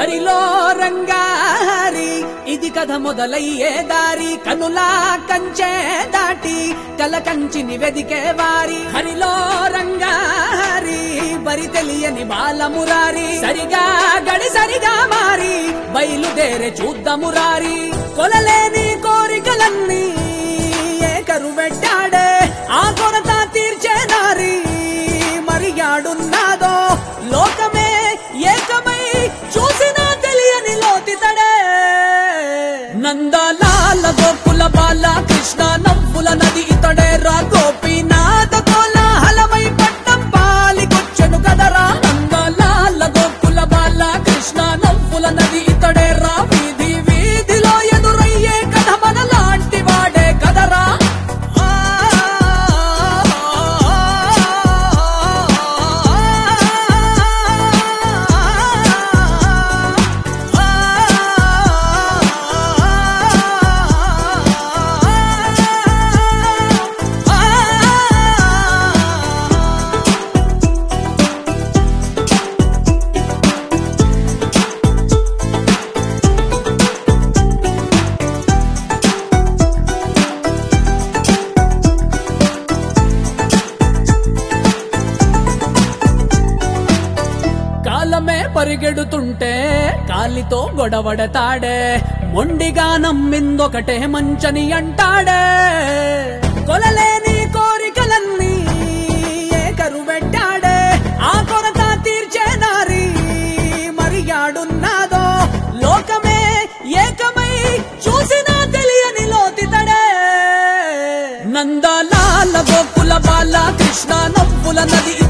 హరిలో రంగారి ఇది కథ మొదలయ్యే దారి కనులా కంచే దాటి కల కంచిని వెదికే వారి హరిలో రంగారి బరి తెలియని బాలమురారి సరిగా గడి సరిగా మారి బయలుదేరే చూద్దామురారి కొలలేని కోరికలన్నీ ఏకరు పెట్టాడే ఆ కొరత తీర్చే నారి మరి యాడున్నాదో లోకమే ఏకమై చూసినా తెలియని లోతితడే నందలాల గోకుల బాల కృష్ణ నవ్వుల నది ఇతడే రా గోపీనాథ కోలాహలమై పట్టం పాలికొచ్చెను కదరా నందలాల గోకుల బాల కృష్ణ నవ్వుల నది ఇతడే రా వీధి వీధిలో ఎదురయ్యే కథ మనలాంటి వాడే కదరా కాలమే పరిగెడుతుంటే కాలితో గొడవడతాడే మొండిగా నమ్మిందొకటే మంచని అంటాడే కొలలేని కోరికలన్నీ ఏకరు పెట్టాడే ఆ కొరత తీర్చే నారి మరి యాడున్నాదో లోకమే ఏకమై చూసినా తెలియని లోతితడే నందలాల గోకుల బాల కృష్ణ నవ్వుల నది